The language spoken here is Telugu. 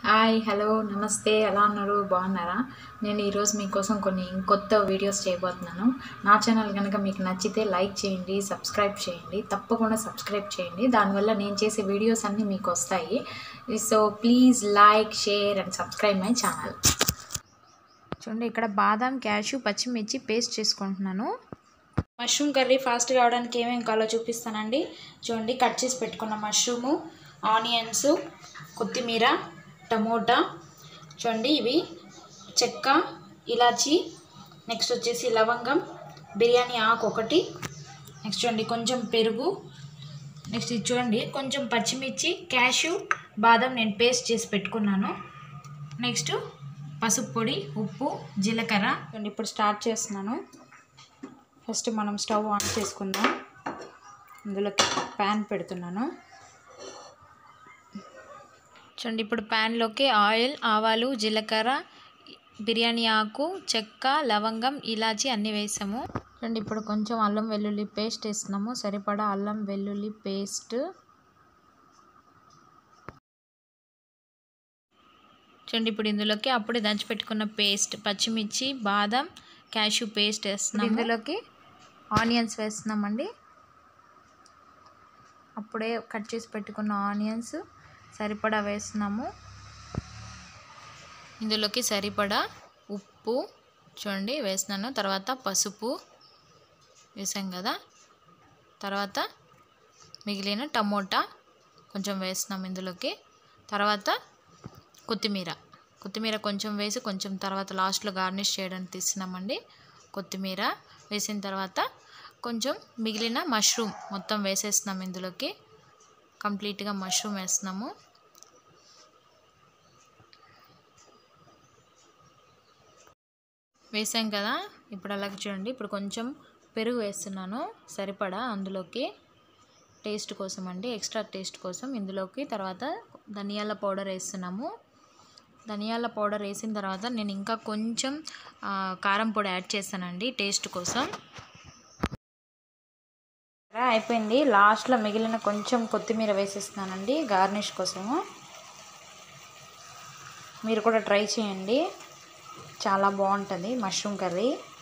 హాయ్ హలో నమస్తే ఎలా ఉన్నారు బాగున్నారా నేను ఈరోజు మీకోసం కొన్ని కొత్త వీడియోస్ చేయబోతున్నాను నా ఛానల్ కనుక మీకు నచ్చితే లైక్ చేయండి సబ్స్క్రైబ్ చేయండి తప్పకుండా సబ్స్క్రైబ్ చేయండి దానివల్ల నేను చేసే వీడియోస్ అన్నీ మీకు వస్తాయి so please like share and subscribe my channel చూడండి ఇక్కడ బాదం క్యాషు పచ్చిమిర్చి పేస్ట్ చేసుకుంటున్నాను మష్రూమ్ కర్రీ ఫాస్ట్ కావడానికి ఏమేమి కావాలో చూపిస్తానండి చూడండి కట్ చేసి పెట్టుకున్న మష్రూము ఆనియన్స్ కొత్తిమీర టమోటా చూడండి ఇవి చెక్క ఇలాచి నెక్స్ట్ వచ్చేసి లవంగం బిర్యానీ ఆకు ఒకటి నెక్స్ట్ చూడండి కొంచెం పెరుగు నెక్స్ట్ ఇది చూడండి కొంచెం పచ్చిమిర్చి క్యాషు బాదం నేను పేస్ట్ చేసి పెట్టుకున్నాను నెక్స్ట్ పసుపు పొడి ఉప్పు జీలకర్ర చూడండి ఇప్పుడు స్టార్ట్ చేస్తున్నాను ఫస్ట్ మనం స్టవ్ ఆన్ చేసుకుందాం ఇందులోకి ప్యాన్ పెడుతున్నాను చూడండి ఇప్పుడు ప్యాన్లోకి ఆయిల్ ఆవాలు జీలకర్ర బిర్యానీ ఆకు చెక్క లవంగం ఇలాచి అన్నీ వేసాము చూడండి ఇప్పుడు కొంచెం అల్లం వెల్లుల్లి పేస్ట్ వేస్తున్నాము సరిపడా అల్లం వెల్లుల్లి పేస్ట్ చూడండి ఇప్పుడు ఇందులోకి అప్పుడే దంచిపెట్టుకున్న పేస్ట్ పచ్చిమిర్చి బాదం క్యాషు పేస్ట్ వేస్తున్నాం ఇందులోకి ఆనియన్స్ వేస్తున్నామండి అప్పుడే కట్ చేసి పెట్టుకున్న ఆనియన్స్ సరిపడా వేస్తున్నాము ఇందులోకి సరిపడా ఉప్పు చూడండి వేస్తున్నాను తర్వాత పసుపు వేసాం కదా తర్వాత మిగిలిన టమోటా కొంచెం వేస్తున్నాం ఇందులోకి తర్వాత కొత్తిమీర కొత్తిమీర కొంచెం వేసి కొంచెం తర్వాత లాస్ట్లో గార్నిష్ చేయడానికి తీస్తున్నామండి కొత్తిమీర వేసిన తర్వాత కొంచెం మిగిలిన మష్రూమ్ మొత్తం వేసేస్తున్నాం ఇందులోకి కంప్లీట్గా మష్రూమ్ వేస్తున్నాము వేసాం కదా ఇప్పుడు అలాగే చూడండి ఇప్పుడు కొంచెం పెరుగు వేస్తున్నాను సరిపడా అందులోకి టేస్ట్ కోసం అండి ఎక్స్ట్రా టేస్ట్ కోసం ఇందులోకి తర్వాత ధనియాల పౌడర్ వేస్తున్నాము ధనియాల పౌడర్ వేసిన తర్వాత నేను ఇంకా కొంచెం కారం పొడి యాడ్ చేస్తానండి టేస్ట్ కోసం అయిపోయింది లాస్ట్లో మిగిలిన కొంచెం కొత్తిమీర వేసేస్తున్నానండి గార్నిష్ కోసము మీరు కూడా ట్రై చేయండి చాలా బాగుంటుంది మష్రూమ్ కర్రీ